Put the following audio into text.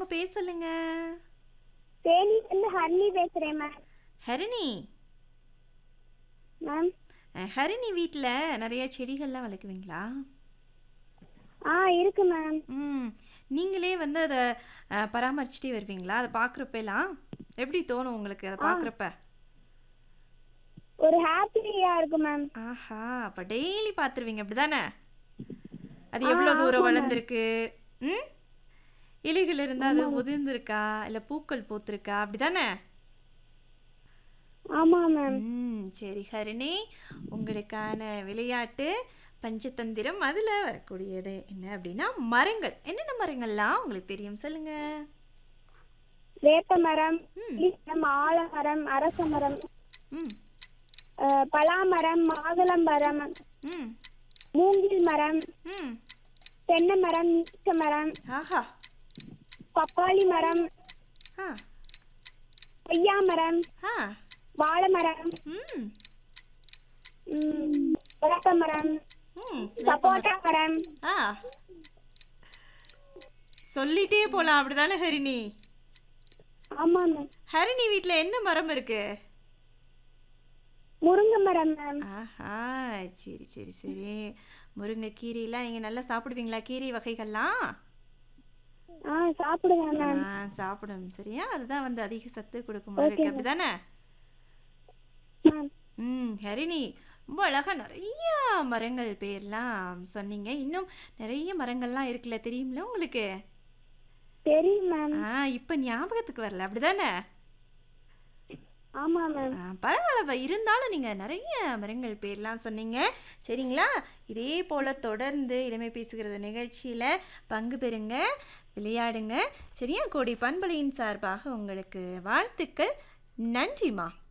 உங்க பேர் சொல்லுங்க தேனியிலேருந்து ஹர்னி பேசுகிறேன் மேம் ஹரிணி மேம் அஹ், ஹரிணி வீட்டில் நிறைய செடிகள்லாம் வளர்க்குவீங்களா ஆ இருக்கு மேம் ம் நீங்களே வந்து அதை பராமரிச்சுட்டே வருவீங்களா அதை பார்க்குறப்பெல்லாம் எப்படி தோணும் உங்களுக்கு அதை பார்க்குறப்ப ஒரு ஹாப்பியாக இருக்கு மேம் ஆஹா அப்போ டெய்லி பார்த்துருவீங்க அப்படி தானே அது ஆ, எவ்வளோ தூரம் ஆமா, வளர்ந்துருக்கு ம் இலைகள் இருந்தால் அது உதிர்ந்திருக்கா இல்லை பூக்கள் பூத்திருக்கா அப்படி தானே ஆமாம் மேம் ம் சரி ஹரிணி உங்களுக்கான விளையாட்டு பஞ்சதந்திரம் அதில் வரக்கூடியது என்ன அப்படின்னா மரங்கள் என்னென்ன மரங்கள்லாம் உங்களுக்கு தெரியும் சொல்லுங்க வேப்ப மரம் ம் மரம் ஆலமரம் அரச மரம் ம் அஹ், பலாமரம் மாதுளம் மரம் ம் மூங்கில் மரம் ம் தென்னை மரம் நீச்ச மரம் ஆஹா பப்பாளி மரம் ஆ கொய்யா மரம் ஆ வாழை மரம் ம் ம், வேப்ப மரம் ம் சப்போட்டா மரம் ஆ சொல்லிட்டே போலாம் அப்படிதானே ஹரிணி ஆமாம் மேம் ஹரிணி வீட்டில் என்ன மரம் இருக்கு முருங்கை மரம் மேம் ஆஹா சரி சரி சரி முருங்கைக்கீரையெல்லாம் நீங்கள் நல்லா சாப்பிடுவீங்களா கீரை வகைகள்லாம் ஆ சாப்பிடுவேன் மேம் ஆ சாப்பிடும் சரியா அதுதான் வந்து அதிக சத்து கொடுக்கும் உங்களுக்கு அப்படிதானே மேம் ம் ஹரிணி ரொம்ப அழகாக நிறைய மரங்கள் பேர்லாம் சொன்னீங்க இன்னும் நிறைய மரங்கள்லாம் இருக்குல்ல தெரியுமில உங்களுக்கு தெரியும் மேம் ஆ இப்போ ஞாபகத்துக்கு வரல அப்படிதானே ஆமாம் மேம் ஆ, பரவாயில்ல இருந்தாலும் நீங்கள் நிறைய மரங்கள் பேர்லாம் சொன்னீங்க சரிங்களா இதே போல் தொடர்ந்து இளமை பேசுகிறது நிகழ்ச்சியில் பங்கு பெறுங்க விளையாடுங்க சரியா கோடி பண்பலையின் சார்பாக உங்களுக்கு வாழ்த்துக்கள் நன்றிம்மா